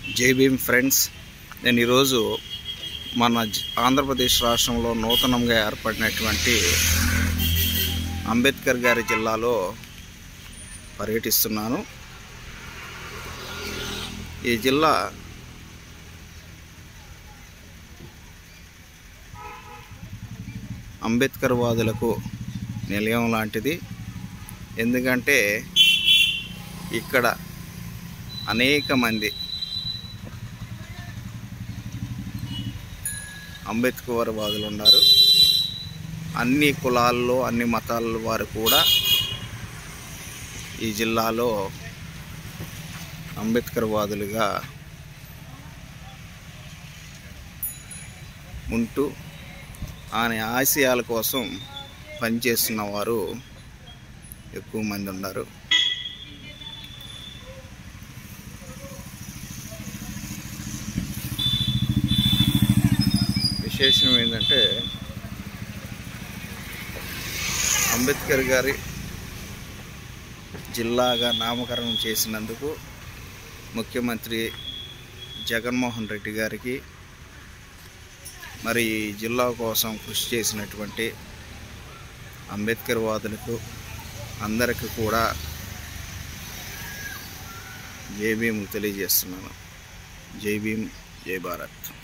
జై భీమ్ ఫ్రెండ్స్ నేను ఈరోజు మన జ- ఆంధ్రప్రదేశ్ రాష్ట్రంలో నూతనంగా ఏర్పడినటువంటి అంబేద్కర్ గారి జిల్లాలో పర్యటిస్తున్నాను ఈ జిల్లా అంబేద్కర్ వాదులకు నిలయం లాంటిది ఎందుకంటే ఇక్కడ అనేక మంది అంబేద్కర్ వాదులు ఉన్నారు అన్ని కులాల్లో అన్ని మతాల వారు కూడా ఈ జిల్లాలో అంబేద్కర్ వాదులుగా ఉంటూ ఆయన ఆశయాల కోసం పనిచేస్తున్న వారు ఎక్కువ మంది ఉన్నారు విశేషం ఏంటంటే అంబేద్కర్ గారి జిల్లాగా నామకరణం చేసినందుకు ముఖ్యమంత్రి జగన్మోహన్ రెడ్డి గారికి మరి ఈ జిల్లా కోసం కృషి చేసినటువంటి అంబేద్కర్ వాదులకు అందరికీ కూడా జై భీమ్ తెలియజేస్తున్నాను జై భీమ్ జై భారత్